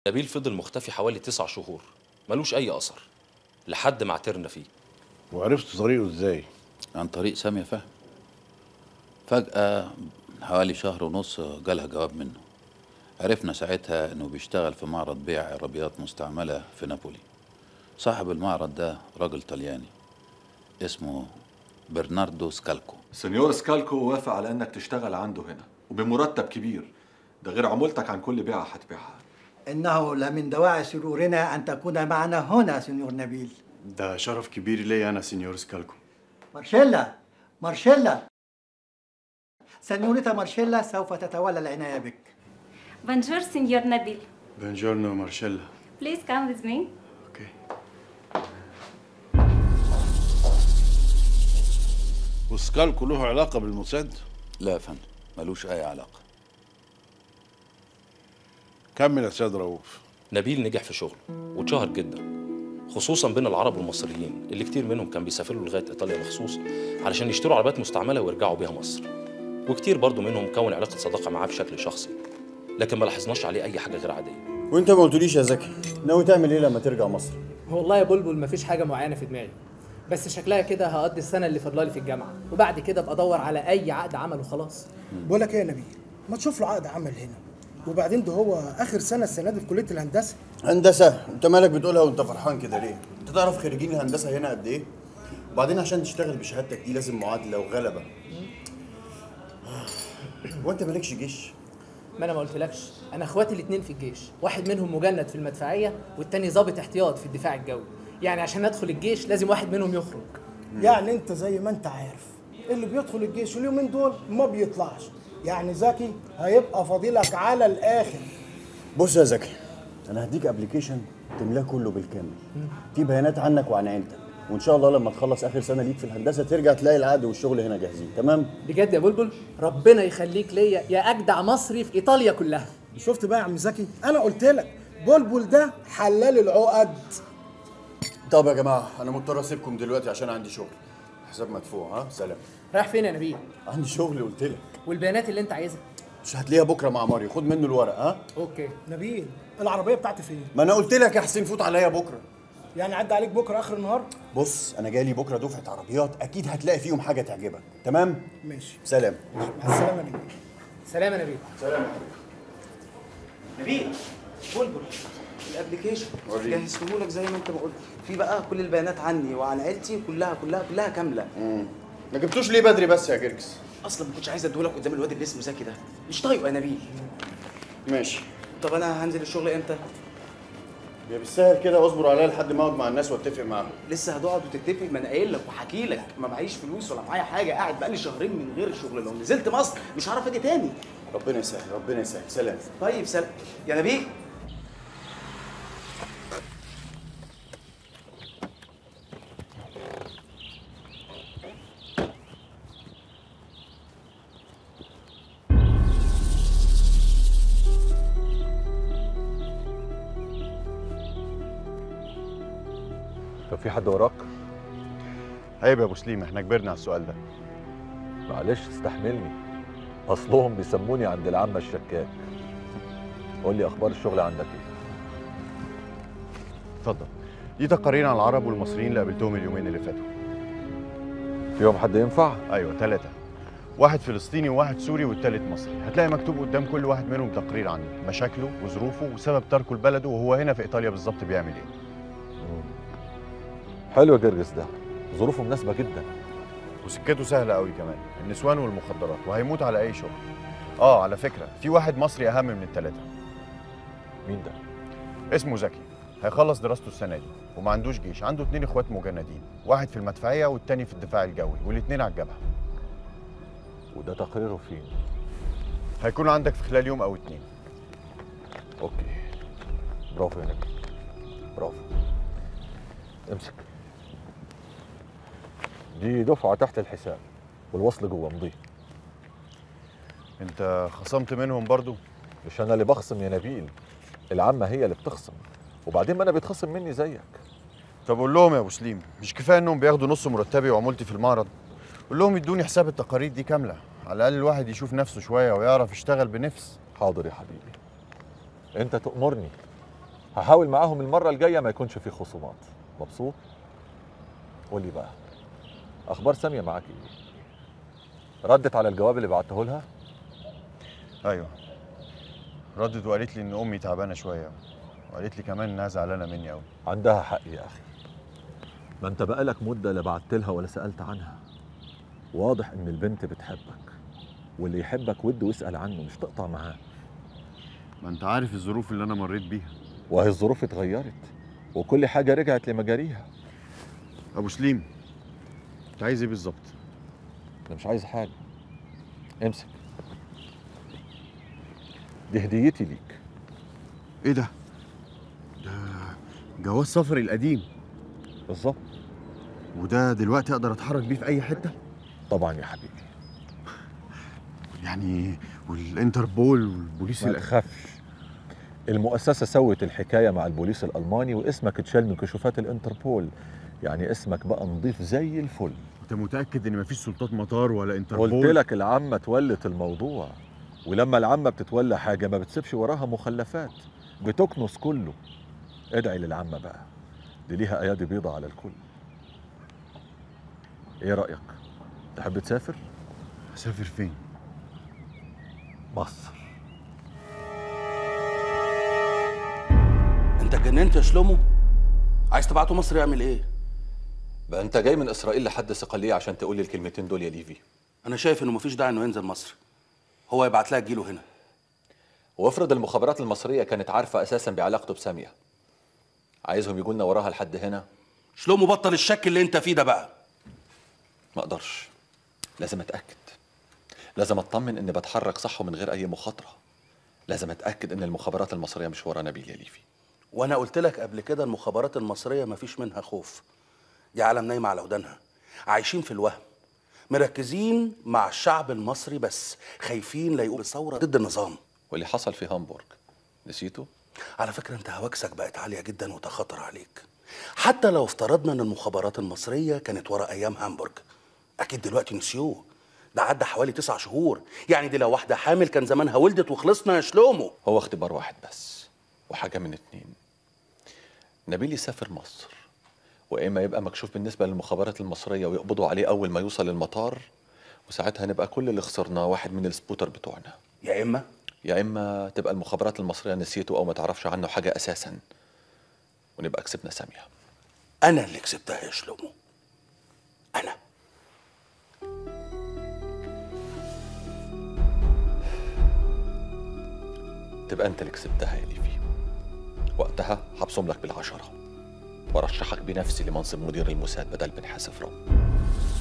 نبيل فضل مختفي حوالي تسع شهور ملوش أي أثر لحد ما اعترنا فيه وعرفت طريقه ازاي عن طريق سامية فهم فجأة حوالي شهر ونص جالها جواب منه عرفنا ساعتها انه بيشتغل في معرض بيع عربيات مستعملة في نابولي صاحب المعرض ده راجل طلياني اسمه برناردو سكالكو سنيور سكالكو وافق على انك تشتغل عنده هنا وبمرتب كبير ده غير عمولتك عن كل بيعه هتبيعها إنه لمن دواعي سرورنا أن تكون معنا هنا سنيور نبيل ده شرف كبير ليا أنا سينيور سكالكو مارشيلا مارشيلا سنيوريتا مارشيلا سوف تتولى العناية بك Bonjour, Signor Nabil. بونجورنو مارشيلا Please come with me. اوكي وسكالكو له علاقه بالموساد لا يا فندم ملوش اي علاقة كمل يا سيد رؤوف نبيل نجح في شغله واتشهر جدا خصوصا بين العرب والمصريين اللي كتير منهم كان بيسافروا لغايه ايطاليا مخصوص علشان يشتروا عربيات مستعمله ويرجعوا بيها مصر وكتير برضو منهم كون علاقه صداقه معاه بشكل شخصي لكن ما لاحظناش عليه اي حاجه غير عاديه وانت ما قلتليش يا زكي ناوي تعمل ايه لما ترجع مصر والله يا بلبل مفيش حاجه معينه في دماغي بس شكلها كده هقضي السنه اللي فاضلالي في الجامعه وبعد كده ابقى ادور على اي عقد عمل وخلاص بقول لك ايه يا نبيل ما تشوف له عقد عمل هنا وبعدين ده هو اخر سنه السنه دي في كليه الهندسه هندسه انت مالك بتقولها وانت فرحان كده ليه انت تعرف خريجين الهندسه هنا قد ايه وبعدين عشان تشتغل بشهادتك دي لازم معادله وغلبه وانت مالكش جيش ما انا ما قلتلكش انا اخواتي الاتنين في الجيش واحد منهم مجند في المدفعيه والتاني ضابط احتياط في الدفاع الجوي يعني عشان ادخل الجيش لازم واحد منهم يخرج يعني انت زي ما انت عارف اللي بيدخل الجيش اليومين دول ما بيطلعش يعني زكي هيبقى فضيلك على الاخر بص يا زكي انا هديك ابلكيشن تملاه كله بالكامل في بيانات عنك وعن عيلتك وان شاء الله لما تخلص اخر سنه ليك في الهندسه ترجع تلاقي العقد والشغل هنا جاهزين تمام بجد يا بلبل ربنا يخليك ليا يا اجدع مصري في ايطاليا كلها شفت بقى يا عم زكي انا قلت لك بلبل ده حلال العقد طب يا جماعه انا مضطر اسيبكم دلوقتي عشان عندي شغل حساب مدفوع ها سلام رايح فين يا نبيل عندي شغل قلت لك والبيانات اللي انت عايزها مش هتلاقيها بكره مع ماريو خد منه الورق ها اوكي نبيل العربيه بتاعتي فين ما انا قلت لك يا حسين فوت عليا بكره يعني عدى عليك بكره اخر النهار بص انا جاي لي بكره دفعه عربيات اكيد هتلاقي فيهم حاجه تعجبك تمام ماشي سلام مع السلامه يا نبيل سلام يا نبيل سلام نبيل بلبل الابلكيشن جهزته لك زي ما انت ما قلت في بقى كل البيانات عني وعن عيلتي كلها كلها كلها كامله ما جبتوش ليه بدري بس يا جرجس اصلا ما كنتش عايز اديهولك قدام الواد اللي اسمه زكي ده مش طايقه يا نبيل ماشي طب انا هنزل الشغل امتى يا بالسهل كده واصبر عليا لحد ما اقعد مع الناس واتفق معاهم لسه هتقعد وتتفق ما انا قايل لك وحكي لك ما معيش فلوس ولا معايا حاجه قاعد بقالي شهرين من غير شغل لو نزلت مصر مش هعرف اجي تاني ربنا يسهل ربنا يسهل سلام طيب سلام يا نبيل طب في حد وراك؟ عيب يا ابو سليم احنا كبرنا على السؤال ده معلش استحملني اصلهم بيسموني عند العامة الشكاك قول لي اخبار الشغل عندك ايه؟ اتفضل دي تقارير عن العرب والمصريين اللي قابلتهم اليومين اللي فاتوا فيهم حد ينفع؟ ايوه ثلاثة واحد فلسطيني وواحد سوري والتالت مصري هتلاقي مكتوب قدام كل واحد منهم تقرير عنه مشاكله وظروفه وسبب تركه لبلده وهو هنا في ايطاليا بالظبط بيعمل ايه حلو يا جرجس ده ظروفه مناسبة جدا وسكته سهلة قوي كمان النسوان والمخدرات وهيموت على اي شغل اه على فكرة في واحد مصري اهم من الثلاثة مين ده؟ اسمه زكي هيخلص دراسته السنة دي وما عندوش جيش عنده اتنين اخوات مجندين واحد في المدفعية والتاني في الدفاع الجوي والاتنين على الجبهة وده تقريره فين؟ هيكون عندك في خلال يوم او اتنين اوكي برافو يا نبيل برافو امسك دي دفعة تحت الحساب والوصل جوه مضي انت خصمت منهم برضو مش انا اللي بخصم يا نبيل العامة هي اللي بتخصم وبعدين ما انا بيتخصم مني زيك طب قول لهم يا ابو سليم مش كفايه انهم بياخدوا نص مرتبي وعمولتي في المعرض قول لهم يدوني حساب التقارير دي كامله على الاقل الواحد يشوف نفسه شويه ويعرف يشتغل بنفس حاضر يا حبيبي انت تأمرني هحاول معاهم المره الجايه ما يكونش في خصومات مبسوط قول لي بقى اخبار ساميه معاك ايه ردت على الجواب اللي بعته لها ايوه ردت وقالت لي ان امي تعبانه شويه وقالت لي كمان انها زعلانه مني قوي عندها حق يا اخي ما انت بقالك مده لا بعت لها ولا سالت عنها واضح ان البنت بتحبك واللي يحبك ود واسال عنه مش تقطع معاه ما انت عارف الظروف اللي انا مريت بيها وهي الظروف اتغيرت وكل حاجه رجعت لمجاريها ابو سليم انت عايز ايه بالظبط انا مش عايز حاجه امسك دي هديتي ليك ايه ده ده جواز سفري القديم بالظبط وده دلوقتي اقدر اتحرك بيه في اي حته طبعا يا حبيبي يعني والانتربول والبوليس ما الأ- تخافش المؤسسة سوت الحكاية مع البوليس الألماني واسمك اتشال من كشوفات الانتربول يعني اسمك بقى نضيف زي الفل انت متاكد ان مفيش سلطات مطار ولا انتربول قلت لك العامة تولت الموضوع ولما العامة بتتولى حاجة ما بتسيبش وراها مخلفات بتكنس كله ادعي للعامة بقى دي ليها أيادي بيضة على الكل ايه رأيك؟ تحب تسافر؟ اسافر فين مصر انت اتجننت يا شلومو عايز تبعته مصر يعمل ايه بقى انت جاي من اسرائيل لحد صقليه عشان تقول لي الكلمتين دول يا ليفي انا شايف انه مفيش داعي انه ينزل مصر هو يبعت لها تجيله هنا وافرض المخابرات المصريه كانت عارفه اساسا بعلاقته بساميه عايزهم يجوا لنا وراها لحد هنا شلومو بطل الشك اللي انت فيه ده بقى ما اقدرش لازم اتاكد لازم اطمن اني بتحرك صح ومن غير اي مخاطره لازم اتاكد ان المخابرات المصريه مش ورا نبيل يا ليفي وانا قلت لك قبل كده المخابرات المصريه مفيش منها خوف دي عالم نايمه على ودانها عايشين في الوهم مركزين مع الشعب المصري بس خايفين لا يقوم بثوره ضد النظام واللي حصل في هامبورغ نسيته على فكره انت هواكسك بقت عاليه جدا وتخطر عليك حتى لو افترضنا ان المخابرات المصريه كانت ورا ايام هامبورغ اكيد دلوقتي نسيوه ده عدى حوالي تسع شهور يعني دي لو واحده حامل كان زمانها ولدت وخلصنا يا شلومو هو اختبار واحد بس وحاجه من اتنين نبيل يسافر مصر واما يبقى مكشوف بالنسبه للمخابرات المصريه ويقبضوا عليه اول ما يوصل المطار وساعتها نبقى كل اللي خسرناه واحد من السبوتر بتوعنا يا اما يا اما تبقى المخابرات المصريه نسيته او ما تعرفش عنه حاجه اساسا ونبقى كسبنا ساميه انا اللي كسبتها يا شلومو انا تبقى انت اللي كسبتها يا ليفي وقتها هبصم لك بالعشره وارشحك بنفسي لمنصب مدير الموساد بدل بن حاسف رب